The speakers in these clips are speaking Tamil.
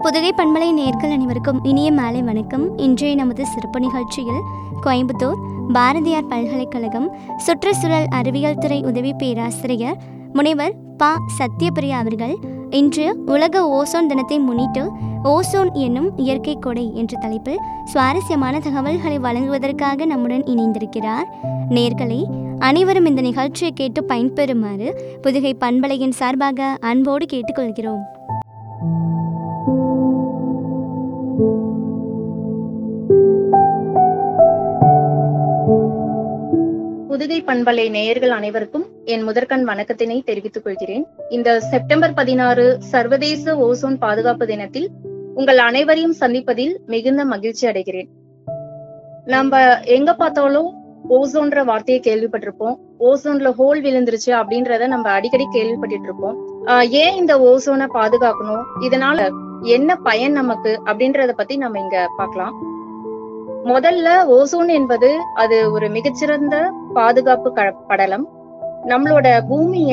புதுகை பண்பலை நேர்கள் அனைவருக்கும் இனிய மாலை வணக்கம் இன்றைய நமது சிறப்பு நிகழ்ச்சியில் கோயம்புத்தூர் பாரதியார் பல்கலைக்கழகம் சுற்றுச்சூழல் அறிவியல் துறை உதவி பேராசிரியர் முனைவர் ப சத்யபிரியா அவர்கள் இன்று உலக ஓசோன் தினத்தை முன்னிட்டு ஓசோன் என்னும் இயற்கை கொடை என்ற தலைப்பில் சுவாரஸ்யமான தகவல்களை வழங்குவதற்காக நம்முடன் இணைந்திருக்கிறார் நேர்களே அனைவரும் இந்த நிகழ்ச்சியை கேட்டு பயன்பெறுமாறு புதுகை பண்பலையின் சார்பாக அன்போடு கேட்டுக்கொள்கிறோம் புதுகை பண்பலை நேயர்கள் அனைவருக்கும் என் முதற்கண் வணக்கத்தினை தெரிவித்துக் கொள்கிறேன் இந்த செப்டம்பர் பதினாறு சர்வதேச ஓசோன் பாதுகாப்பு தினத்தில் உங்கள் அனைவரையும் சந்திப்பதில் மிகுந்த மகிழ்ச்சி அடைகிறேன் நம்ம எங்க பார்த்தாலும் ஓசோன்ற வார்த்தையை கேள்விப்பட்டிருப்போம் ஓசோன்ல ஹோல் விழுந்துருச்சு அப்படின்றத நம்ம அடிக்கடி கேள்விப்பட்டுட்டு இருப்போம் ஆஹ் ஏன் இந்த ஓசோனை பாதுகாக்கணும் இதனால என்ன பயன் நமக்கு அப்படின்றத பத்தி நம்ம இங்க பார்க்கலாம் முதல்ல ஓசோன் என்பது அது ஒரு மிகச்சிறந்த பாதுகாப்பு க- படலம் நம்மளோட பூமிய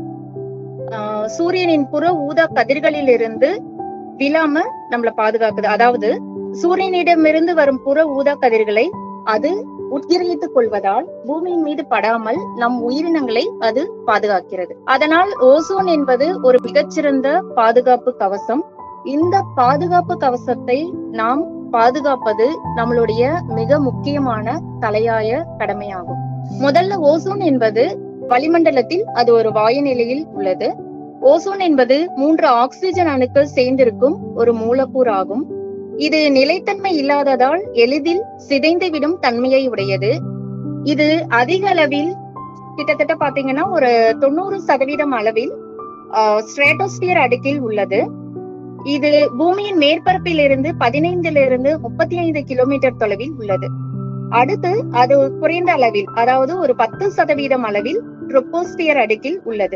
ஆஹ், சூரியனின் புற ஊதா கதிர்களில் இருந்து விழாம நம்மள பாதுகாக்குது அதாவது சூரியனிடமிருந்து வரும் புற ஊதா கதிர்களை அது உட்கிரகித்துக் கொள்வதால் பூமியின் மீது படாமல் நம் உயிரினங்களை அது பாதுகாக்கிறது அதனால் ஓசோன் என்பது ஒரு மிகச்சிறந்த பாதுகாப்பு கவசம் இந்த பாதுகாப்பு கவசத்தை நாம் பாதுகாப்பது நம்மளுடைய மிக முக்கியமான தலையாய கடமையாகும் முதல்ல ஓசோன் என்பது வளிமண்டலத்தில் அது ஒரு வாயு நிலையில் உள்ளது ஓசோன் என்பது மூன்று ஆக்சிஜன் அணுக்கள் சேர்ந்திருக்கும் ஒரு மூலக்கூறு ஆகும் இது நிலைத்தன்மை இல்லாததால் எளிதில் சிதைந்துவிடும் தன்மையை உடையது இது அதிக அளவில் கிட்டத்தட்ட பாத்தீங்கன்னா ஒரு தொண்ணூறு சதவீதம் அளவில் ஸ்ட்ரேட்டோஸ்பியர் அடுக்கில் உள்ளது இது பூமியின் மேற்பரப்பில் இருந்து பதினைந்துல இருந்து முப்பத்தி ஐந்து கிலோமீட்டர் தொலைவில் உள்ளது அடுத்து அது குறைந்த அளவில் அதாவது ஒரு பத்து சதவீதம் அளவில் ட்ரோபோஸ்பியர் அடுக்கில் உள்ளது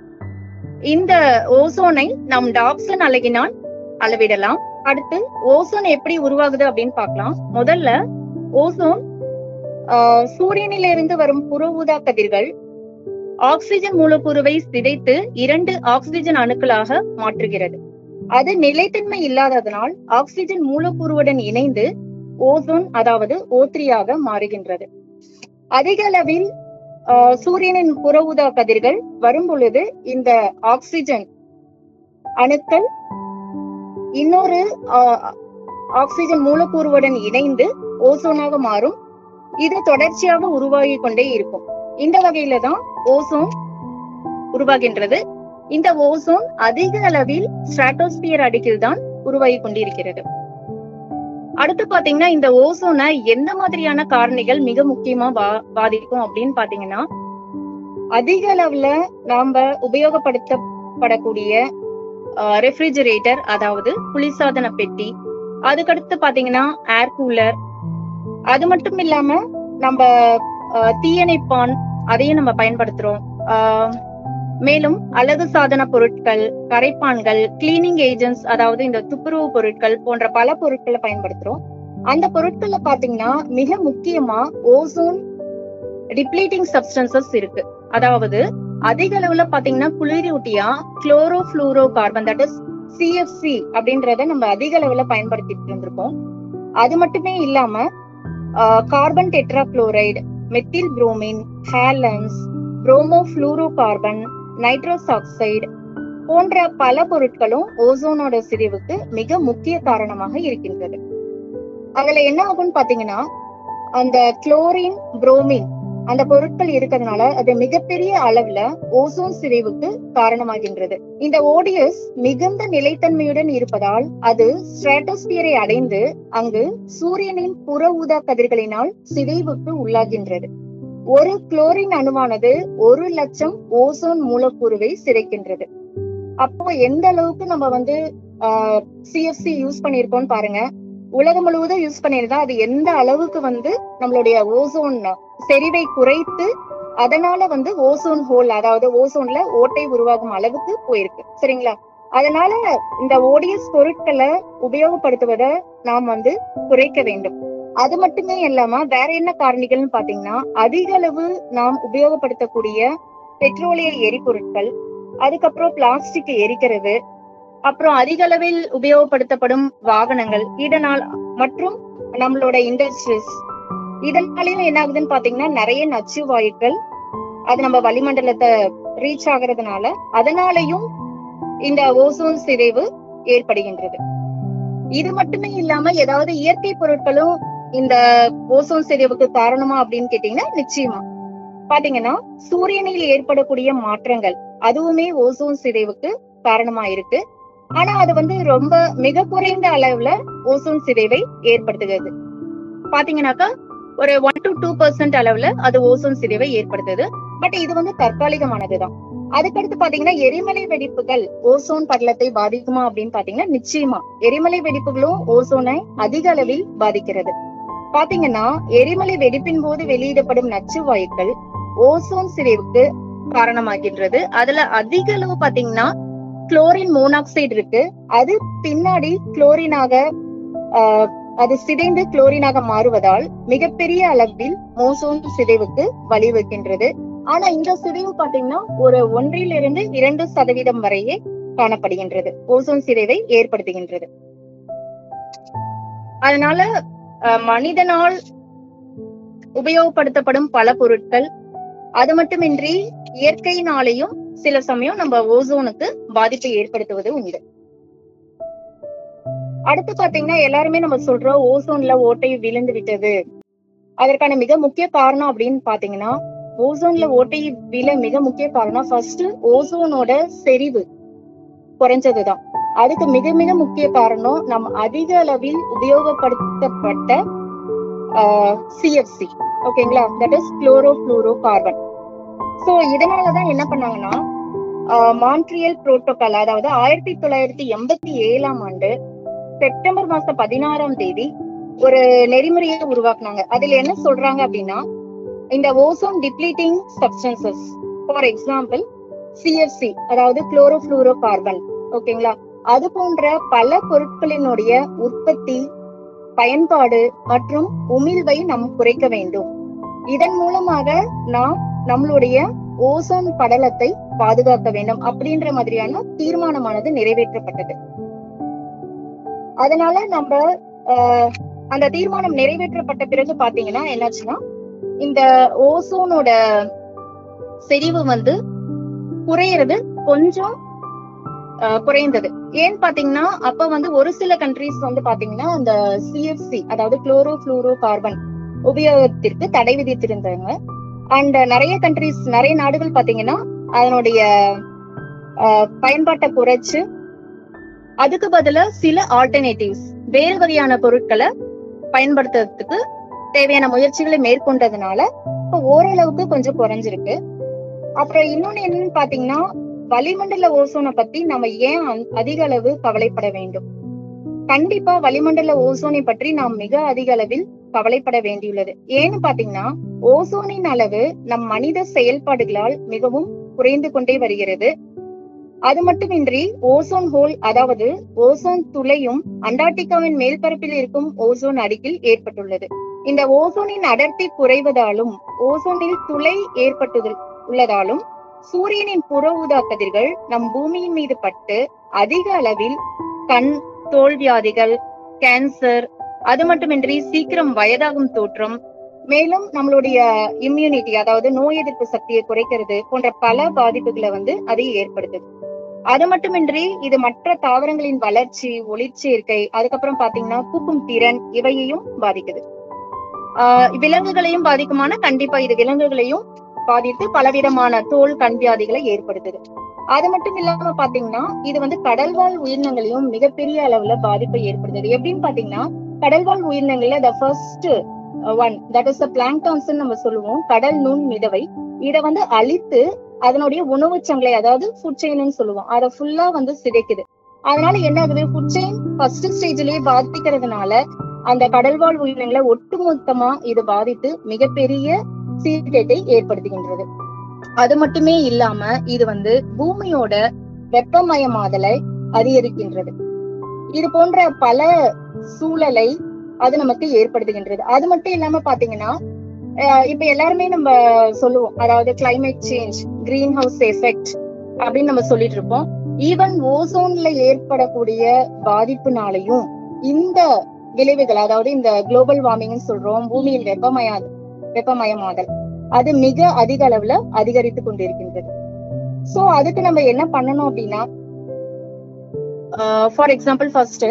இந்த ஓசோனை நம் டாப்சன் அலகினால் அளவிடலாம் அடுத்து ஓசோன் எப்படி உருவாகுது அப்படின்னு பார்க்கலாம் முதல்ல ஓசோன் ஆஹ், சூரியனிலிருந்து வரும் புற ஊதா கதிர்கள் ஆக்சிஜன் மூலக்கூறுவை சிதைத்து இரண்டு ஆக்சிஜன் அணுக்களாக மாற்றுகிறது அது நிலைத்தன்மை இல்லாததனால் ஆக்சிஜன் மூலக்கூறுவுடன் இணைந்து ஓசோன் அதாவது ஓத்ரியாக மாறுகின்றது அதிக அளவில் ஆஹ், சூரியனின் புற ஊதா கதிர்கள் வரும் பொழுது இந்த ஆக்சிஜன் அணுக்கள் இன்னொரு ஆஹ், ஆக்சிஜன் மூலக்கூறுவுடன் இணைந்து ஓசோனாக மாறும் இது தொடர்ச்சியாக உருவாகி கொண்டே இருக்கும் இந்த வகையில தான் ஓசோன் உருவாகின்றது இந்த ஓசோன் அதிக அளவில் ஸ்ட்ராட்டோஸ்பியர் அடுக்கில் தான் உருவாகி கொண்டிருக்கிறது அடுத்து பாத்தீங்கன்னா இந்த ஓசோனை எந்த மாதிரியான காரணிகள் மிக முக்கியமா பா- பாதிக்கும் அப்படின்னு பாத்தீங்கன்னா அதிக அளவுல நாம உபயோகப்படுத்தப்படக்கூடிய ரெஃப்ரிஜரேட்டர் அதாவது குளிர்சாதன பெட்டி அதுக்கடுத்து பாத்தீங்கன்னா ஏர் கூலர் அது மட்டும் இல்லாம நம்ம அஹ், தீயணைப்பான் அதையும் நம்ம பயன்படுத்துறோம் ஆஹ், மேலும் அழகு சாதன பொருட்கள் கரைப்பான்கள் கிளீனிங் ஏஜென்ட்ஸ் அதாவது இந்த துப்புரவு பொருட்கள் போன்ற பல பொருட்களை பயன்படுத்துறோம் அந்த பொருட்கள்ல பாத்தீங்கன்னா மிக முக்கியமா ஓசோன் டிப்ளீட்டிங் சப்ஸ்டன்சஸ் இருக்கு அதாவது அதிக அளவுல பாத்தீங்கன்னா குளிரூட்டியா chlorofluorocarbon that is CFC அப்படின்றத நம்ம அதிக அளவுல பயன்படுத்திட்டு இருந்திருக்கோம் அது மட்டுமே இல்லாம carbon tetrachloride methyl bromine halons bromofluorocarbon nitrous oxide போன்ற பல பொருட்களும் ஓசோனோட சிதைவுக்கு மிக முக்கிய காரணமாக இருக்கின்றது அதுல என்ன ஆகும்னு பாத்தீங்கன்னா அந்த குளோரின் புரோமின் அந்த பொருட்கள் இருக்கிறதுனால அது மிகப்பெரிய அளவுல ஓசோன் சிதைவுக்கு காரணமாகின்றது இந்த ஓடியஸ் மிகுந்த நிலைத்தன்மையுடன் இருப்பதால் அது ஸ்ட்ராட்டோஸ்பியரை அடைந்து அங்கு சூரியனின் புற ஊதா கதிர்களினால் சிதைவுக்கு உள்ளாகின்றது ஒரு குளோரின் அணுவானது ஒரு லட்சம் ஓசோன் மூலக்கூறுவை சிதைக்கின்றது அப்போ எந்த அளவுக்கு நம்ம வந்து சிஎஃப்சி யூஸ் பண்ணியிருக்கோம் பாருங்க உலகம் முழுவதும் யூஸ் பண்ணியிருந்தா அது எந்த அளவுக்கு வந்து நம்மளுடைய ஓசோன் செறிவை குறைத்து அதனால வந்து ஓசோன் ஹோல் அதாவது ஓசோன்ல ஓட்டை உருவாகும் அளவுக்கு போயிருக்கு சரிங்களா அதனால இந்த ஓடிஎஸ் பொருட்களை உபயோகப்படுத்துவதை நாம் வந்து குறைக்க வேண்டும் அது மட்டுமே இல்லாம வேற என்ன காரணிகள்னு பாத்தீங்கன்னா அதிக அளவு நாம் உபயோகப்படுத்தக்கூடிய பெட்ரோலிய எரிபொருட்கள் அதுக்கப்புறம் பிளாஸ்டிக் எரிக்கிறது அப்புறம் அதிக அளவில் உபயோகப்படுத்தப்படும் வாகனங்கள் இதனால் மற்றும் நம்மளோட இண்டஸ்ட்ரீஸ் இதனாலயும் என்ன ஆகுதுன்னு பாத்தீங்கன்னா நிறைய நச்சு வாயுக்கள் அது நம்ம வளிமண்டலத்தை ரீச் ஆகுறதுனால அதனாலையும் இந்த ஓசோன் சிதைவு ஏற்படுகின்றது இது மட்டுமே இல்லாம ஏதாவது இயற்கை பொருட்களும் இந்த ஓசோன் சிதைவுக்கு காரணமா அப்படின்னு கேட்டீங்கன்னா நிச்சயமா பாத்தீங்கன்னா சூரியனில் ஏற்படக்கூடிய மாற்றங்கள் அதுவுமே ஓசோன் சிதைவுக்கு காரணமா இருக்கு ஆனா அது வந்து ரொம்ப மிக குறைந்த அளவுல ஓசோன் சிதைவை ஏற்படுத்துகிறது பாத்தீங்கன்னாக்கா ஒரு ஒன் டு டூ பர்சன்ட் அளவுல அது ஓசோன் சிதைவை ஏற்படுத்துது பட் இது வந்து தற்காலிகமானதுதான் அதுக்கடுத்து பாத்தீங்கன்னா எரிமலை வெடிப்புகள் ஓசோன் படலத்தை பாதிக்குமா அப்படின்னு பாத்தீங்கன்னா நிச்சயமா எரிமலை வெடிப்புகளும் ஓசோனை அதிக அளவில் பாதிக்கிறது பாத்தீங்கன்னா எரிமலை வெடிப்பின் போது வெளியிடப்படும் நச்சு வாயுக்கள் ஓசோன் சிதைவுக்கு காரணமாகின்றது அதுல அதிக அளவு பாத்தீங்கன்னா குளோரின் மோனாக்சைடு இருக்கு அது பின்னாடி குளோரினாக ஆஹ், அது சிதைந்து குளோரினாக மாறுவதால் மிகப்பெரிய அளவில் ஓசோன் சிதைவுக்கு வழிவகுக்கின்றது ஆனா இந்த சிதைவு பாத்தீங்கன்னா ஒரு ஒன்றிலிருந்து இரண்டு சதவீதம் வரையே காணப்படுகின்றது ஓசோன் சிதைவை ஏற்படுத்துகின்றது அதனால அஹ், மனிதனால் உபயோகப்படுத்தப்படும் பல பொருட்கள் அது மட்டுமின்றி இயற்கையினாலேயும் சில சமயம் நம்ம ஓசோனுக்கு பாதிப்பை ஏற்படுத்துவது உண்டு அடுத்து பாத்தீங்கன்னா எல்லாருமே நம்ம சொல்றோம் ஓசோன்ல ஓட்டை விழுந்து விட்டது அதற்கான மிக முக்கிய காரணம் அப்படின்னு பாத்தீங்கன்னா ஓசோன்ல ஓட்டை விழ மிக முக்கிய காரணம் ஃபர்ஸ்ட் ஓசோனோட செறிவு குறைஞ்சதுதான் அதுக்கு மிக மிக முக்கிய காரணம் நம்ம அதிக அளவில் உபயோகப்படுத்தப்பட்ட சிஎஃப்சி ஓகேங்களா that is chlorofluorocarbon so இதனாலதான் என்ன பண்ணாங்கன்னா ஆஹ் மான்ட்ரியல் புரோட்டோகால் அதாவது ஆயிரத்தி தொள்ளாயிரத்தி எண்பத்தி ஏழாம் ஆண்டு செப்டம்பர் மாசம் பதினாறாம் தேதி ஒரு நெறிமுறையை உருவாக்குனாங்க அதுல என்ன சொல்றாங்க அப்படின்னா இந்த ozone depleting substances for example CFC அதாவது குளோரோஃப்ளூரோ கார்பன் ஓகேங்களா அது போன்ற பல பொருட்களினுடைய உற்பத்தி பயன்பாடு மற்றும் உமிழ்வை நாம் குறைக்க வேண்டும் இதன் மூலமாக நாம் நம்மளுடைய ஓசோன் படலத்தை பாதுகாக்க வேண்டும் அப்படின்ற மாதிரியான தீர்மானமானது நிறைவேற்றப்பட்டது அதனால நம்ம ஆஹ், அந்த தீர்மானம் நிறைவேற்றப்பட்ட பிறகு பாத்தீங்கன்னா என்னாச்சுன்னா இந்த ஓசோனோட செறிவு வந்து குறையிறது கொஞ்சம் ஆஹ், குறைந்தது ஏன்னு பாத்தீங்கன்னா அப்ப வந்து ஒரு சில கண்ட்ரிஸ் வந்து பாத்தீங்கன்னா அந்த சிஎஃப்சி அதாவது குளோரோ ஃப்ளூரோ கார்பன் உபயோகத்திற்கு தடை விதித்திருந்தாங்க அண்ட் நிறைய கண்ட்ரிஸ் நிறைய நாடுகள் பாத்தீங்கன்னா அதனுடைய ஆஹ், பயன்பாட்டை குறைச்சு அதுக்கு பதிலா சில ஆல்டர்னேட்டிவ்ஸ் வேறு வகையான பொருட்களை பயன்படுத்துறதுக்கு தேவையான முயற்சிகளை மேற்கொண்டதுனால இப்ப ஓரளவுக்கு கொஞ்சம் குறைஞ்சிருக்கு அப்புறம் இன்னொன்னு என்னன்னு பாத்தீங்கன்னா வளிமண்டல ஓசோனை பத்தி நம்ம ஏன் அந்த- அதிக அளவு கவலைப்பட வேண்டும் கண்டிப்பா வளிமண்டல ஓசோனை பற்றி நாம் மிக அதிக அளவில் கவலைப்பட வேண்டியுள்ளது ஏன்னு பாத்தீங்கன்னா ஓசோனின் அளவு நம் மனித செயல்பாடுகளால் மிகவும் குறைந்து கொண்டே வருகிறது அது மட்டுமின்றி ஓசோன் ஹோல் அதாவது ஓசோன் துளையும் அண்டார்டிகாவின் மேல்பரப்பில் இருக்கும் ஓசோன் அடுக்கில் ஏற்பட்டுள்ளது இந்த ஓசோனின் அடர்த்தி குறைவதாலும் ஓசோனில் துளை ஏற்பட்டு உள்ளதாலும் சூரியனின் புற ஊதா கதிர்கள் நம் பூமியின் மீது பட்டு அதிக அளவில் கண் தோல் வியாதிகள் கேன்சர் அது மட்டுமின்றி சீக்கிரம் வயதாகும் தோற்றம் மேலும் நம்மளுடைய இம்யூனிட்டி அதாவது நோய் எதிர்ப்பு சக்தியை குறைக்கிறது போன்ற பல பாதிப்புகளை வந்து அது ஏற்படுத்துது அது மட்டுமின்றி இது மற்ற தாவரங்களின் வளர்ச்சி ஒளிச்சேர்க்கை அதுக்கப்புறம் பாத்தீங்கன்னா பூக்கும் திறன் இவையையும் பாதிக்குது ஆஹ் விலங்குகளையும் பாதிக்குமான கண்டிப்பா இது விலங்குகளையும் பாதித்து பலவிதமான தோல் கண் வியாதிகளை ஏற்படுத்துது அது மட்டும் இல்லாம பாத்தீங்கன்னா இது வந்து கடல்வாழ் உயிரினங்களையும் மிகப்பெரிய அளவுல பாதிப்பை ஏற்படுத்துது எப்படின்னு பாத்தீங்கன்னா கடல்வாழ் உயிரினங்கள்ல the first one that is planktons நம்ம சொல்லுவோம் கடல் நுண் மிதவை இத வந்து அழித்து அதனுடைய உணவு சங்கிலி அதாவது ஃபுட் செயின்னு சொல்லுவோம் அதை ஃபுல்லா வந்து சிதைக்குது அதனால என்ன ஆகுது ஃபுட் செயின் ஃபர்ஸ்ட் ஸ்டேஜ்லயே பாதிக்கிறதுனால அந்த கடல்வாழ் உயிரினங்களை ஒட்டுமொத்தமா இது பாதித்து மிகப்பெரிய சீர்கேட்டை ஏற்படுத்துகின்றது அது மட்டுமே இல்லாம இது வந்து பூமியோட வெப்பமயமாதலை அதிகரிக்கின்றது இது போன்ற பல சூழலை அது நமக்கு ஏற்படுத்துகின்றது அது மட்டும் இல்லாம பாத்தீங்கன்னா அஹ் இப்ப எல்லாருமே நம்ம சொல்லுவோம் அதாவது climate change greenhouse effect அப்படின்னு நம்ம சொல்லிட்டு இருப்போம் ஈவன் ஓசோன்ல ஏற்படக்கூடிய பாதிப்புனாலையும் இந்த விளைவுகள் அதாவது இந்த குளோபல் வார்மிங் சொல்றோம் பூமியில் வெப்பமயா வெப்பமயமாதல் அது மிக அதிக அளவுல அதிகரித்து கொண்டிருக்கின்றது சோ அதுக்கு நம்ம என்ன பண்ணணும் அப்படின்னா ஃபார் எக்ஸாம்பிள் ஃபர்ஸ்ட்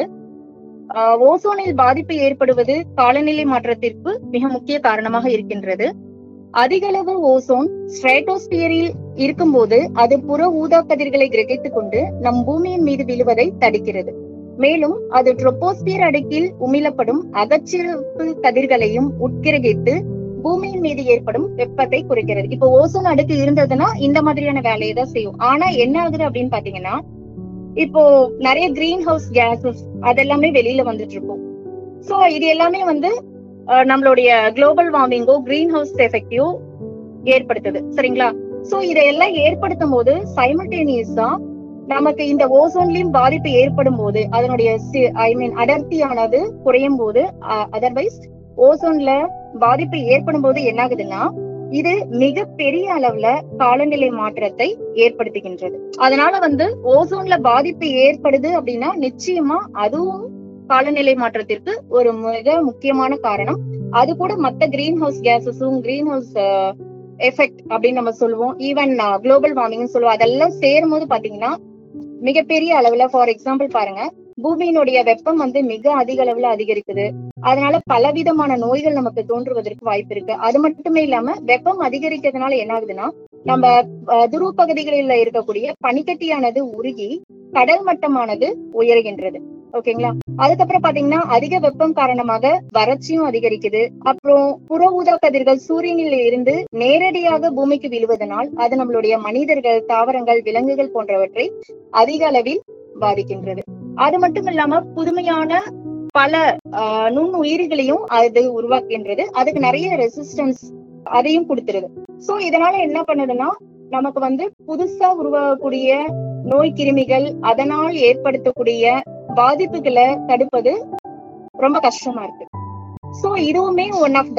ஓசோனில் பாதிப்பு ஏற்படுவது காலநிலை மாற்றத்திற்கு மிக முக்கிய காரணமாக இருக்கின்றது அதிக அளவு ஓசோன் ஸ்ட்ரேட்டோஸ்பியரில் இருக்கும்போது அது புற ஊதா கதிர்களை கிரகித்துக் கொண்டு நம் பூமியின் மீது விழுவதை தடுக்கிறது மேலும் அது ட்ரோபோஸ்பியர் அடுக்கில் உமிழப்படும் அகச்சிறப்பு கதிர்களையும் உட்கிரகித்து பூமியின் மீது ஏற்படும் வெப்பத்தை குறைக்கிறது இப்போ ஓசோன் அடுக்கு இருந்ததுன்னா இந்த மாதிரியான வேலையை தான் செய்யும் ஆனா என்ன ஆகுது அப்படின்னு பாத்தீங்கன்னா இப்போ நிறைய கிரீன் ஹவுஸ் கேசஸ் அதெல்லாமே வெளியில வந்துட்டு இருக்கும் சோ இது எல்லாமே வந்து அஹ், நம்மளுடைய குளோபல் வார்மிங்கோ கிரீன் ஹவுஸ் எஃபெக்டையோ ஏற்படுத்துது சரிங்களா சோ இதையெல்லாம் ஏற்படுத்தும் போது சைமல்டேனியஸா நமக்கு இந்த ஓசோன்லயும் பாதிப்பு ஏற்படும் போது அதனுடைய ஐ மீன் அடர்த்தியானது குறையும் போது அதர்வைஸ் ஓசோன்ல பாதிப்பு ஏற்படும் போது என்ன ஆகுதுன்னா இது மிக பெரிய அளவுல காலநிலை மாற்றத்தை ஏற்படுத்துகின்றது அதனால வந்து ஓசோன்ல பாதிப்பு ஏற்படுது அப்படின்னா நிச்சயமா அதுவும் காலநிலை மாற்றத்திற்கு ஒரு மிக முக்கியமான காரணம் அது கூட மத்த கிரீன் ஹவுஸ் கேசஸும் கிரீன் ஹவுஸ் எஃபெக்ட் அப்படின்னு நம்ம சொல்லுவோம் ஈவன் குளோபல் வார்மிங் சொல்லுவோம் அதெல்லாம் சேரும் போது பாத்தீங்கன்னா மிகப்பெரிய அளவுல ஃபார் எக்ஸாம்பிள் பாருங்க பூமியினுடைய வெப்பம் வந்து மிக அதிக அளவுல அதிகரிக்குது அதனால பலவிதமான நோய்கள் நமக்கு தோன்றுவதற்கு வாய்ப்பு இருக்கு அது மட்டுமே இல்லாம வெப்பம் அதிகரிக்கிறதுனால என்ன ஆகுதுன்னா நம்ம அஹ், துருவ பகுதிகளில் இருக்கக்கூடிய பனிக்கட்டியானது உருகி கடல் மட்டமானது உயர்கின்றது ஓகேங்களா அதுக்கப்புறம் பாத்தீங்கன்னா அதிக வெப்பம் காரணமாக வறட்சியும் அதிகரிக்குது அப்புறம் புற ஊதா கதிர்கள் சூரியனில் இருந்து நேரடியாக பூமிக்கு விழுவதனால் அது நம்மளுடைய மனிதர்கள் தாவரங்கள் விலங்குகள் போன்றவற்றை அதிக அளவில் பாதிக்கின்றது அது மட்டும் இல்லாம புதுமையான பல ஆஹ், நுண்ணுயிரிகளையும் அது உருவாக்குகின்றது அதுக்கு நிறைய ரெசிஸ்டன்ஸ் அதையும் கொடுத்துருது சோ இதனால என்ன பண்ணுதுன்னா நமக்கு வந்து புதுசா உருவாகக்கூடிய நோய் கிருமிகள் அதனால் ஏற்படுத்தக்கூடிய பாதிப்புகளை தடுப்பது ரொம்ப கஷ்டமா இருக்கு சோ இதுவுமே one of the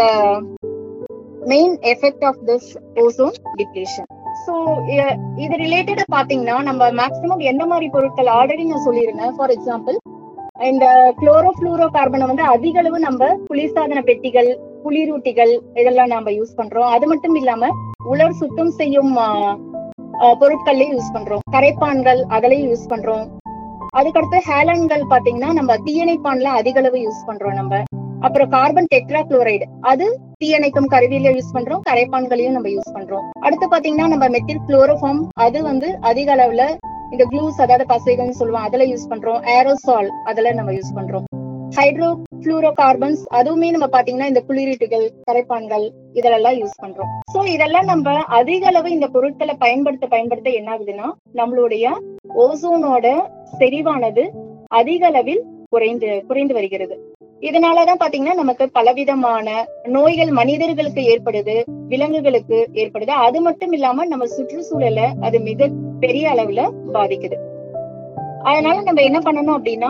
main effect of this ozone depletion so இது ரிலேட்டடா பாத்தீங்கன்னா நம்ம மேக்சிமம் எந்த மாதிரி பொருட்கள் ஆல்ரெடி நான் சொல்லியிருந்தேன் ஃபார் எக்ஸாம்பிள் இந்த குளோரோஃபுளூரோ கார்பனை வந்து அதிக அளவு நம்ம குளிர்சாதன பெட்டிகள் குளிரூட்டிகள் இதெல்லாம் நம்ம யூஸ் பண்றோம் அது மட்டும் இல்லாம உலர் சுத்தம் செய்யும் ஆஹ், ஆஹ், பொருட்கள்லயும் யூஸ் பண்றோம் கரைப்பான்கள் அதுலயும் யூஸ் பண்றோம் அதுக்கடுத்து ஹேலன்கள் பாத்தீங்கன்னா நம்ம தீயணைப்பான்ல அதிக அளவு யூஸ் பண்றோம் நம்ம அப்புறம் கார்பன் டெட்ரா குளோரைடு அது தீயணைக்கும் கருவியில யூஸ் பண்றோம் கரைப்பான்களையும் நம்ம யூஸ் பண்றோம் அடுத்து பாத்தீங்கன்னா நம்ம மெத்தில் குளோரோஃபார்ம் அது வந்து அதிக அளவுல இந்த க்ளூஸ் அதாவது பசைகள்னு சொல்லுவோம் அதுல யூஸ் பண்றோம் ஏரோசால் அதுல நம்ம யூஸ் பண்றோம் ஹைட்ரோ புளூரோ கார்பன்ஸ் அதுவுமே நம்ம பாத்தீங்கன்னா இந்த குளிரீட்டுகள் கரைப்பான்கள் இதெல்லாம் யூஸ் பண்றோம் சோ இதெல்லாம் நம்ம அதிக அளவு இந்த பொருட்களை பயன்படுத்த பயன்படுத்த என்ன ஆகுதுன்னா நம்மளுடைய ஓசோனோட செறிவானது அதிக அளவில் குறைந்து குறைந்து வருகிறது இதனாலதான் பாத்தீங்கன்னா நமக்கு பலவிதமான நோய்கள் மனிதர்களுக்கு ஏற்படுது விலங்குகளுக்கு ஏற்படுது அது மட்டும் இல்லாம நம்ம சுற்றுச்சூழலை அது மிக பெரிய அளவுல பாதிக்குது அதனால நம்ம என்ன பண்ணணும் அப்படின்னா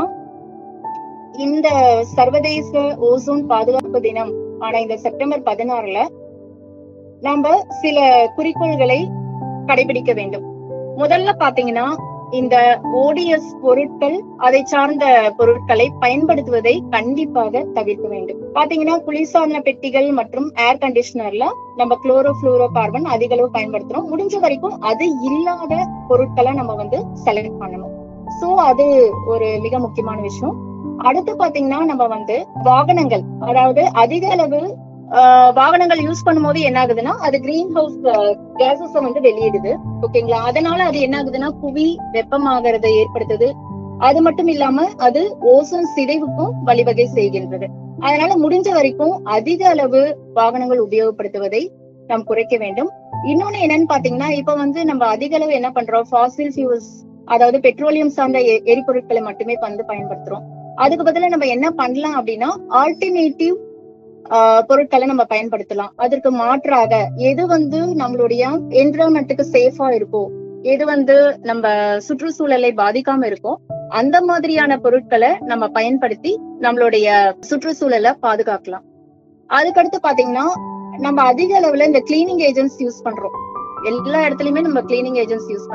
இந்த சர்வதேச ஓசோன் பாதுகாப்பு தினம் ஆன இந்த செப்டம்பர் பதினாறுல நாம சில குறிக்கோள்களை கடைபிடிக்க வேண்டும் முதல்ல பாத்தீங்கன்னா இந்த ஓடிஎஸ் பொருட்கள் அதை சார்ந்த பொருட்களை பயன்படுத்துவதை கண்டிப்பாக தவிர்க்க வேண்டும் பாத்தீங்கன்னா குளிர்சாதன பெட்டிகள் மற்றும் ஏர் கண்டிஷனர்ல நம்ம குளோரோ புளூரோ கார்பன் அதிக அளவு பயன்படுத்துறோம் முடிஞ்ச வரைக்கும் அது இல்லாத பொருட்களை நம்ம வந்து செலக்ட் பண்ணணும் சோ அது ஒரு மிக முக்கியமான விஷயம் அடுத்து பாத்தீங்கன்னா நம்ம வந்து வாகனங்கள் அதாவது அதிக அளவு ஆஹ், வாகனங்கள் யூஸ் பண்ணும்போது என்ன ஆகுதுன்னா அது கிரீன் ஹவுஸ் கேசஸ் வந்து வெளியிடுது ஓகேங்களா அதனால அது என்ன ஆகுதுன்னா புவி வெப்பமாகறதை ஏற்படுத்துது அது மட்டும் இல்லாம அது ஓசோன் சிதைவுக்கும் வழிவகை செய்கின்றது அதனால முடிஞ்ச வரைக்கும் அதிக அளவு வாகனங்கள் உபயோகப்படுத்துவதை நாம் குறைக்க வேண்டும் இன்னொன்னு என்னன்னு பாத்தீங்கன்னா இப்ப வந்து நம்ம அதிக அளவு என்ன பண்றோம் ஃபாசில் ஃபியூல்ஸ் அதாவது பெட்ரோலியம் சார்ந்த எ- எரிபொருட்களை மட்டுமே வந்து பயன்படுத்துறோம் அதுக்கு பதிலா நம்ம என்ன பண்ணலாம் அப்படின்னா ஆல்டர்னேட்டிவ் பொருட்களை நம்ம பயன்படுத்தலாம் அதற்கு மாற்றாக எது வந்து நம்மளுடைய என்விரான்மெண்ட்டுக்கு சேஃபா இருக்கோ எது வந்து நம்ம சுற்றுச்சூழலை பாதிக்காம இருக்கோ அந்த மாதிரியான பொருட்களை நம்ம பயன்படுத்தி நம்மளுடைய சுற்றுச்சூழலை பாதுகாக்கலாம் அதுக்கடுத்து பாத்தீங்கன்னா நம்ம அதிக அளவுல இந்த கிளீனிங் ஏஜென்ட்ஸ் யூஸ் பண்றோம் எல்லா இடத்துலயுமே நம்ம கிளீனிங் ஏஜென்ட்ஸ் யூஸ் பண்றோம்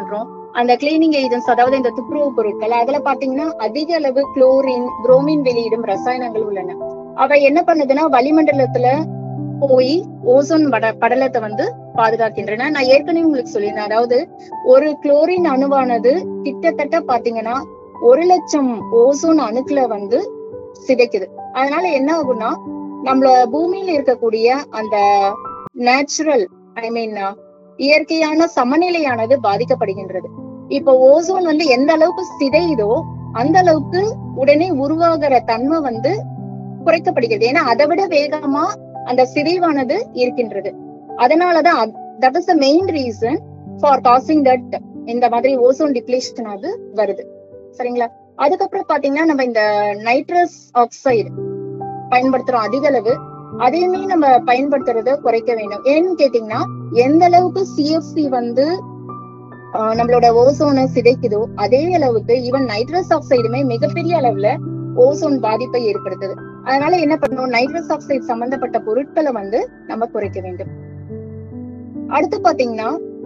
அந்த கிளீனிங் ஏஜென்ட்ஸ் அதாவது இந்த துப்புரவு பொருட்கள் அதுல பாத்தீங்கன்னா அதிக அளவு குளோரின் புரோமின் வெளியிடும் ரசாயனங்கள் உள்ளன அவை என்ன பண்ணுதுன்னா வளிமண்டலத்துல போய் ஓசோன் பட படலத்தை வந்து பாதுகாக்கின்றன நான் ஏற்கனவே உங்களுக்கு சொல்லியிருந்தேன் அதாவது ஒரு குளோரின் அணுவானது கிட்டத்தட்ட பாத்தீங்கன்னா ஒரு லட்சம் ஓசோன் அணுக்களை வந்து சிதைக்குது அதனால என்ன ஆகும்னா நம்மள பூமியில இருக்கக்கூடிய அந்த நேச்சுரல் ஐ மீன் இயற்கையான சமநிலையானது பாதிக்கப்படுகின்றது இப்போ ஓசோன் வந்து எந்த அளவுக்கு சிதையுதோ அந்த அளவுக்கு உடனே உருவாகிற தன்மை வந்து குறைக்கப்படுகிறது ஏன்னா அதை விட வேகமா அந்த சிதைவானது இருக்கின்றது அதனாலதான் that is the main reason for causing that இந்த மாதிரி ஓசோன் டிப்ளேஷன் அது வருது சரிங்களா அதுக்கப்புறம் பாத்தீங்கன்னா நம்ம இந்த நைட்ரஸ் ஆக்சைடு பயன்படுத்துறோம் அதிக அளவு அதையுமே நம்ம பயன்படுத்துறத குறைக்க வேண்டும் ஏன்னு கேட்டீங்கன்னா எந்த அளவுக்கு சிஎஃப்சி வந்து ஆஹ், நம்மளோட ஓசோனை சிதைக்குதோ அதே அளவுக்கு ஈவன் நைட்ரஸ் ஆக்சைடுமே மிகப்பெரிய அளவுல ஓசோன் பாதிப்பை ஏற்படுத்துது அதனால என்ன பண்ணணும் நைட்ரஸ் ஆக்சைடு சம்பந்தப்பட்ட பொருட்களை வந்து நம்ம குறைக்க வேண்டும் அடுத்து பாத்தீங்கன்னா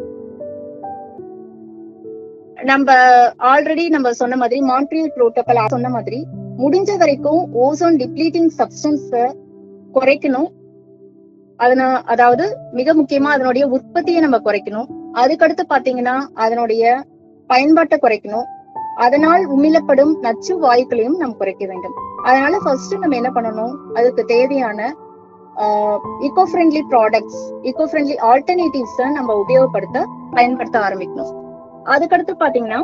நம்ம ஆல்ரெடி நம்ம சொன்ன மாதிரி மான்ட்ரியல் புரோட்டோகால் சொன்ன மாதிரி முடிஞ்ச வரைக்கும் ஓசோன் டிப்ளீட்டிங் சப்ஸ்டன்ஸ குறைக்கணும் அதனா அதாவது மிக முக்கியமா அதனுடைய உற்பத்தியை நம்ம குறைக்கணும் அதுக்கடுத்து பாத்தீங்கன்னா அதனுடைய பயன்பாட்டை குறைக்கணும் அதனால் உமிழப்படும் நச்சு வாயுக்களையும் நம்ம குறைக்க வேண்டும் அதனால ஃபர்ஸ்ட் நம்ம என்ன பண்ணணும் அதுக்கு தேவையான eco friendly products eco friendly alternatives நம்ம உபயோகப்படுத்த பயன்படுத்த ஆரம்பிக்கணும் அதுக்கடுத்து பாத்தீங்கன்னா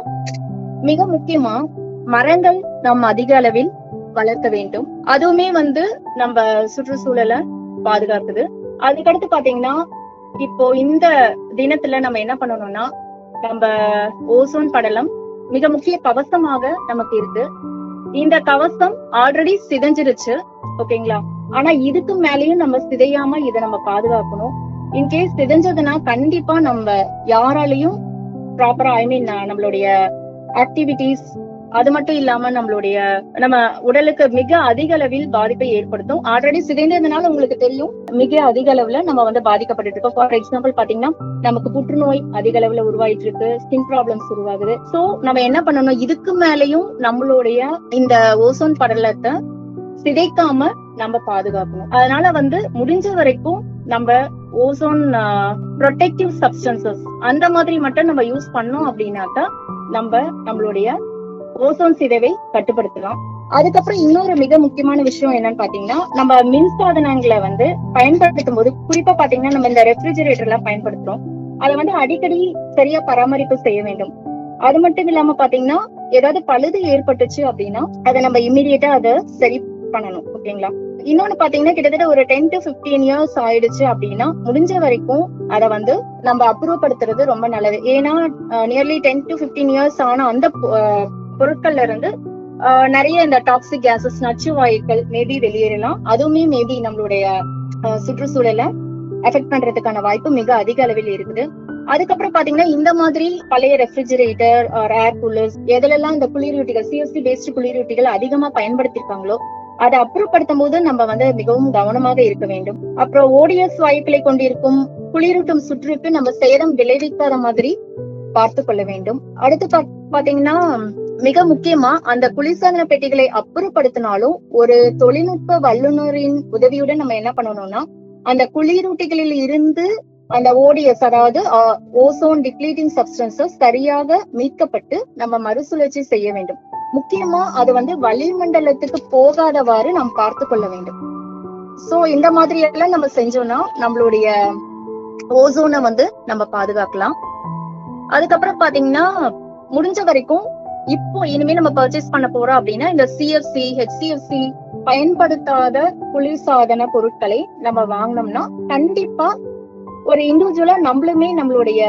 மிக முக்கியமா மரங்கள் நம்ம அதிக அளவில் வளர்க்க வேண்டும் அதுவுமே வந்து நம்ம சுற்றுச்சூழலை பாதுகாக்குது அதுக்கடுத்து பாத்தீங்கன்னா இப்போ இந்த தினத்துல நம்ம என்ன பண்ணணும்னா நம்ம ஓசோன் படலம் மிக முக்கிய கவசமாக நமக்கு இருக்கு இந்த கவசம் ஆல்ரெடி சிதைஞ்சிருச்சு ஓகேங்களா ஆனா இதுக்கு மேலயும் நம்ம சிதையாம இதை நம்ம பாதுகாக்கணும் இன்கேஸ் சிதைஞ்சதுன்னா கண்டிப்பா நம்ம யாராலையும் ப்ராப்பரா ஐ மீன் நம்மளுடைய ஆக்டிவிட்டிஸ் அது மட்டும் இல்லாம நம்மளுடைய நம்ம உடலுக்கு மிக அதிக அளவில் பாதிப்பை ஏற்படுத்தும் ஆல்ரெடி சிதைந்ததுனால உங்களுக்கு தெரியும் மிக அதிக அளவுல நம்ம வந்து பாதிக்கப்பட்டு இருக்கோம் ஃபார் எக்ஸாம்பிள் பாத்தீங்கன்னா நமக்கு புற்றுநோய் அதிக அளவுல உருவாயிட்டு இருக்கு ஸ்கின் ப்ராப்ளம்ஸ் உருவாகுது சோ நம்ம என்ன பண்ணணும் இதுக்கு மேலயும் நம்மளுடைய இந்த ஓசோன் படலத்தை சிதைக்காம நம்ம பாதுகாக்கணும் அதனால வந்து முடிஞ்ச வரைக்கும் நம்ம ஓசோன் ப்ரொடெக்டிவ் சப்ஸ்டன்சஸ் அந்த மாதிரி மட்டும் நம்ம யூஸ் பண்ணோம் அப்படின்னாக்கா நம்ம நம்மளுடைய ஓசோன் சிதைவை கட்டுப்படுத்தலாம் அதுக்கப்புறம் இன்னொரு மிக முக்கியமான விஷயம் என்னன்னு பாத்தீங்கன்னா நம்ம மின் சாதனங்களை வந்து பயன்படுத்தும் போது குறிப்பா பாத்தீங்கன்னா நம்ம இந்த ரெஃப்ரிஜரேட்டர் எல்லாம் பயன்படுத்துறோம் அதை வந்து அடிக்கடி சரியா பராமரிப்பு செய்ய வேண்டும் அது மட்டும் இல்லாம பாத்தீங்கன்னா ஏதாவது பழுது ஏற்பட்டுச்சு அப்படின்னா அதை நம்ம இம்மிடியட்டா அதை சரி பண்ணணும் ஓகேங்களா இன்னொன்னு பாத்தீங்கன்னா கிட்டத்தட்ட ஒரு டென் டு பிப்டீன் இயர்ஸ் ஆயிடுச்சு அப்படின்னா முடிஞ்ச வரைக்கும் அதை வந்து நம்ம அப்ரூவப்படுத்துறது ரொம்ப நல்லது ஏன்னா nearly ten to fifteen years ஆன அந்த பொ- அஹ் பொருட்கள்ல இருந்து ஆஹ் நிறைய இந்த டாக்ஸிக் கேசஸ் நச்சு வாயுக்கள் மேபி வெளியேறலாம் அதுவுமே மேபி நம்மளுடைய ஆஹ் சுற்றுச்சூழலை எஃபெக்ட் பண்றதுக்கான வாய்ப்பு மிக அதிக அளவில் இருக்குது அதுக்கப்புறம் பாத்தீங்கன்னா இந்த மாதிரி பழைய ரெஃப்ரிஜரேட்டர் ஏர் கூலர்ஸ் எதுலெல்லாம் இந்த குளிரூட்டிகள் சிஎஸ்சி பேஸ்டு குளிரூட்டிகள் அதிகமா பயன்படுத்திருக்காங்களோ அதை அப்புறப்படுத்தும் போது நம்ம வந்து மிகவும் கவனமாக இருக்க வேண்டும் அப்புறம் ஓடிஎஸ் வாயுக்களை கொண்டிருக்கும் குளிரூட்டும் சுற்றுக்கு நம்ம சேதம் விளைவிக்காத மாதிரி பார்த்து கொள்ள வேண்டும் அடுத்து பா- பாத்தீங்கன்னா மிக முக்கியமா அந்த குளிர்சாதன பெட்டிகளை அப்புறப்படுத்தினாலும் ஒரு தொழில்நுட்ப வல்லுநரின் உதவியுடன் நம்ம என்ன பண்ணணும்னா அந்த குளிரூட்டிகளில் இருந்து அந்த ஓடிஎஸ் அதாவது ஓசோன் டிப்ளீட்டிங் சப்ஸ்டன்சஸ் சரியாக மீட்கப்பட்டு நம்ம மறுசுழற்சி செய்ய வேண்டும் முக்கியமா அது வந்து வளிமண்டலத்துக்கு போகாதவாறு நாம் பார்த்து கொள்ள வேண்டும் சோ இந்த மாதிரி எல்லாம் நம்ம செஞ்சோம்னா நம்மளுடைய ஓசோனை வந்து நம்ம பாதுகாக்கலாம் அதுக்கப்புறம் பாத்தீங்கன்னா முடிஞ்ச வரைக்கும் இப்போ இனிமே நம்ம பர்ச்சேஸ் பண்ண போறோம் அப்படின்னா இந்த சிஎஃப்சி ஹெச்சிஎஃப்சி பயன்படுத்தாத குளிர்சாதன பொருட்களை நம்ம வாங்கினோம்னா கண்டிப்பா ஒரு இண்டிவிஜுவலா நம்மளுமே நம்மளுடைய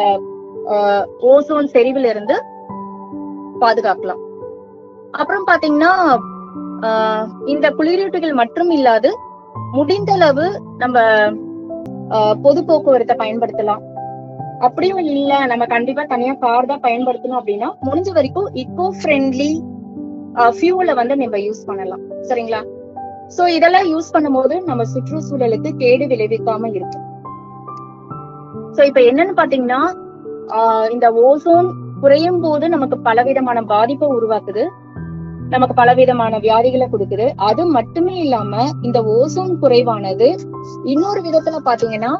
ஓசோன் செறிவுல இருந்து பாதுகாக்கலாம் அப்புறம் பாத்தீங்கன்னா ஆஹ் இந்த குளிரூட்டிகள் மட்டும் இல்லாது முடிந்த அளவு நம்ம ஆஹ் பொது போக்குவரத்தை பயன்படுத்தலாம் அப்படியும் இல்ல நம்ம கண்டிப்பா தனியா கார் தான் பயன்படுத்தணும் அப்படின்னா முடிஞ்ச வரைக்கும் இக்கோ ஃப்ரெண்ட்லி ஃபியூல வந்து நம்ம யூஸ் பண்ணலாம் சரிங்களா சோ இதெல்லாம் யூஸ் பண்ணும்போது நம்ம சுற்றுச்சூழலுக்கு கேடு விளைவிக்காம இருக்கும் சோ இப்ப என்னன்னு பாத்தீங்கன்னா ஆஹ் இந்த ஓசோன் குறையும் போது நமக்கு பலவிதமான பாதிப்பை உருவாக்குது நமக்கு பலவிதமான வியாதிகளை கொடுக்குது அது மட்டுமே இல்லாம இந்த ஓசோன் குறைவானது இன்னொரு விதத்துல பாத்தீங்கன்னா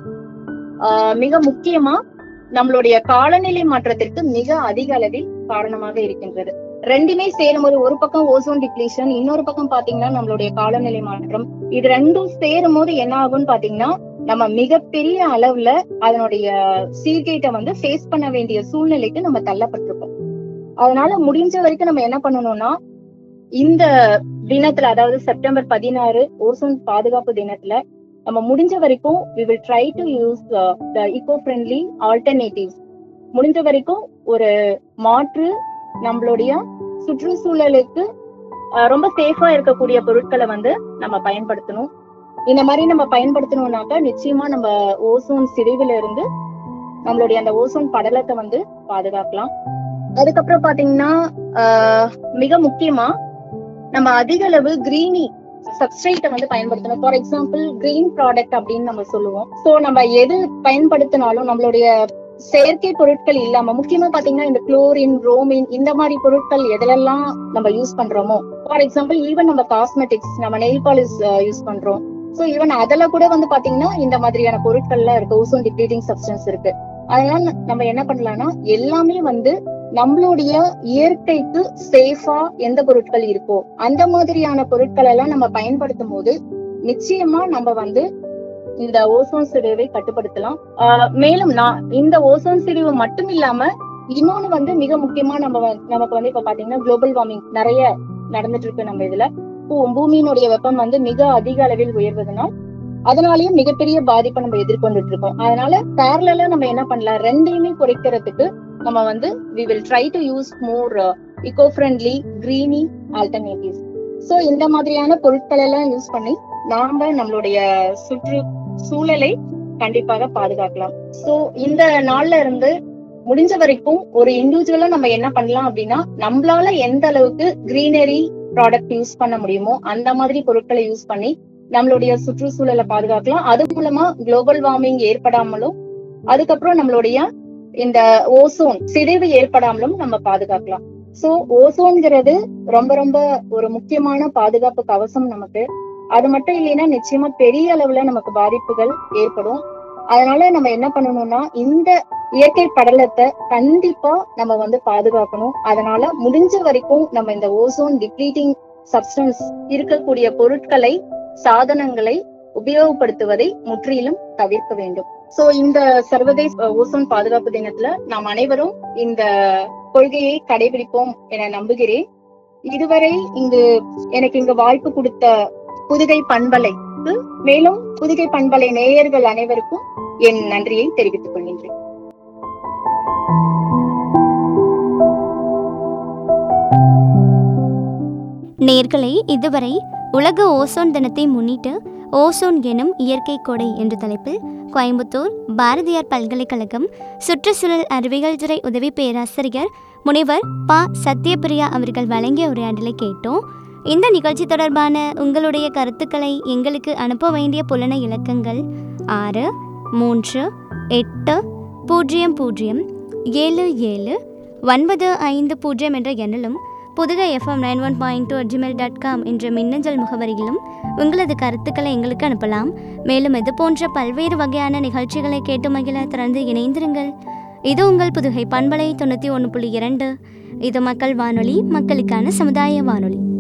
ஆஹ் மிக முக்கியமா நம்மளுடைய காலநிலை மாற்றத்திற்கு மிக அதிக அளவில் காரணமாக இருக்கின்றது ரெண்டுமே சேரும்போது ஒரு பக்கம் ஓசோன் டிப்ளீஷன் இன்னொரு பக்கம் பாத்தீங்கன்னா நம்மளுடைய காலநிலை மாற்றம் இது ரெண்டும் சேரும் போது என்ன ஆகும்னு பாத்தீங்கன்னா நம்ம மிகப்பெரிய அளவுல அதனுடைய சீர்கேட்டை வந்து ஃபேஸ் பண்ண வேண்டிய சூழ்நிலைக்கு நம்ம தள்ளப்பட்டிருக்கோம் அதனால முடிஞ்ச வரைக்கும் நம்ம என்ன பண்ணணும்னா இந்த தினத்துல அதாவது செப்டம்பர் பதினாறு ஓசோன் பாதுகாப்பு தினத்துல நம்ம முடிஞ்ச வரைக்கும் we will try to use the eco friendly alternatives முடிஞ்ச வரைக்கும் ஒரு மாற்று நம்மளுடைய சுற்றுச்சூழலுக்கு அஹ், ரொம்ப சேஃபா இருக்கக்கூடிய பொருட்களை வந்து நம்ம பயன்படுத்தணும் இந்த மாதிரி நம்ம பயன்படுத்தணும்னாக்கா நிச்சயமா நம்ம ஓசோன் சிதைவுல இருந்து நம்மளுடைய அந்த ஓசோன் படலத்தை வந்து பாதுகாக்கலாம் அதுக்கப்புறம் பாத்தீங்கன்னா ஆஹ், மிக முக்கியமா நம்ம அதிக அளவு கிரீனி சப்ஸ்ட்ரேட்டை வந்து பயன்படுத்தணும் ஃபார் எக்ஸாம்பிள் கிரீன் ப்ராடக்ட் அப்படின்னு நம்ம சொல்லுவோம் சோ நம்ம எது பயன்படுத்தினாலும் நம்மளுடைய செயற்கை பொருட்கள் இல்லாம முக்கியமா பாத்தீங்கன்னா இந்த குளோரின் ரோமின் இந்த மாதிரி பொருட்கள் எதுலெல்லாம் நம்ம யூஸ் பண்றோமோ ஃபார் எக்ஸாம்பிள் ஈவன் நம்ம காஸ்மெட்டிக்ஸ் நம்ம நெயில் பாலிஷ் யூஸ் பண்றோம் சோ ஈவன் அதுல கூட வந்து பாத்தீங்கன்னா இந்த மாதிரியான பொருட்கள்லாம் இருக்கு ஓசோன் டிப்ளீட்டிங் சப்ஸ்டன்ஸ் இருக்கு அதனால நம்ம என்ன பண்ணலாம்னா எல்லாமே வந்து நம்மளுடைய இயற்கைக்கு சேஃபா எந்த பொருட்கள் இருக்கோ அந்த மாதிரியான பொருட்கள் எல்லாம் நம்ம பயன்படுத்தும் போது நிச்சயமா நம்ம வந்து இந்த ஓசோன் சிதைவை கட்டுப்படுத்தலாம் ஆஹ் மேலும் நான் இந்த ஓசோன் சிதைவு மட்டும் இல்லாம இன்னொன்னு வந்து மிக முக்கியமா நம்ம வந்து- நமக்கு வந்து இப்ப பாத்தீங்கன்னா குளோபல் வார்மிங் நிறைய நடந்துட்டு இருக்கு நம்ம இதுல பூ- பூமியினுடைய வெப்பம் வந்து மிக அதிக அளவில் உயர்வதனால் அதனாலயும் மிகப்பெரிய பாதிப்பை நம்ம எதிர்கொண்டுட்டு இருக்கோம் அதனால பேரலா நம்ம என்ன பண்ணலாம் ரெண்டையுமே குறைக்கிறதுக்கு நம்ம வந்து we will try to use more eco friendly greeny alternatives so இந்த மாதிரியான பொருட்கள் எல்லாம் யூஸ் பண்ணி நாம நம்மளுடைய சுற்று சூழலை கண்டிப்பாக பாதுகாக்கலாம் சோ இந்த நாள்ல இருந்து முடிஞ்ச வரைக்கும் ஒரு இண்டிவிஜுவலா நம்ம என்ன பண்ணலாம் அப்படின்னா நம்மளால எந்த அளவுக்கு கிரீனரி ப்ராடக்ட் யூஸ் பண்ண முடியுமோ அந்த மாதிரி பொருட்களை யூஸ் பண்ணி நம்மளுடைய சுற்றுச்சூழலை பாதுகாக்கலாம் அது மூலமா குளோபல் வார்மிங் ஏற்படாமலும் அதுக்கப்புறம் நம்மளுடைய இந்த ஓசோன் சிதைவு ஏற்படாமலும் நம்ம பாதுகாக்கலாம் சோ ஓசோன்ங்கிறது ரொம்ப ரொம்ப ஒரு முக்கியமான பாதுகாப்பு கவசம் நமக்கு அது மட்டும் இல்லைன்னா நிச்சயமா பெரிய அளவுல நமக்கு பாதிப்புகள் ஏற்படும் அதனால நம்ம என்ன பண்ணணும்னா இந்த இயற்கை படலத்தை கண்டிப்பா நம்ம வந்து பாதுகாக்கணும் அதனால முடிஞ்ச வரைக்கும் நம்ம இந்த ஓசோன் டிப்ளீட்டிங் சப்ஸ்டன்ஸ் இருக்கக்கூடிய பொருட்களை சாதனங்களை உபயோகப்படுத்துவதை முற்றிலும் தவிர்க்க வேண்டும் சோ இந்த சர்வதேச ஓசோன் பாதுகாப்பு தினத்துல நாம் அனைவரும் இந்த கொள்கையை கடைபிடிப்போம் என நம்புகிறேன் இதுவரை இங்கு எனக்கு இங்கு வாய்ப்பு கொடுத்த புதுகை பண்பலைக்கு மேலும் புதுகை பண்பலை நேயர்கள் அனைவருக்கும் என் நன்றியை தெரிவித்துக் கொள்கின்றேன் நேர்களை இதுவரை உலக ஓசோன் தினத்தை முன்னிட்டு ஓசோன் எனும் இயற்கை கொடை என்ற தலைப்பில் கோயம்புத்தூர் பாரதியார் பல்கலைக்கழகம் சுற்றுச்சூழல் அறிவியல் துறை உதவி பேராசிரியர் முனைவர் ப சத்யபிரியா அவர்கள் வழங்கிய உரையாடலை கேட்டோம் இந்த நிகழ்ச்சி தொடர்பான உங்களுடைய கருத்துக்களை எங்களுக்கு அனுப்ப வேண்டிய புலன இலக்கங்கள் ஆறு மூன்று எட்டு பூஜ்ஜியம் பூஜ்ஜியம் ஏழு ஏழு ஒன்பது ஐந்து பூஜ்ஜியம் என்ற எண்ணிலும் Pudugai FM nine one point two Gmail dot com என்ற மின்னஞ்சல் முகவரியிலும் உங்களது கருத்துக்களை எங்களுக்கு அனுப்பலாம் மேலும் இது போன்ற பல்வேறு வகையான நிகழ்ச்சிகளை கேட்டு மகிழ திறந்து இணைந்திருங்கள் இது உங்கள் புதுகை பண்பலை தொண்ணூற்றி ஒன்று புள்ளி இரண்டு இது மக்கள் வானொலி மக்களுக்கான சமுதாய வானொலி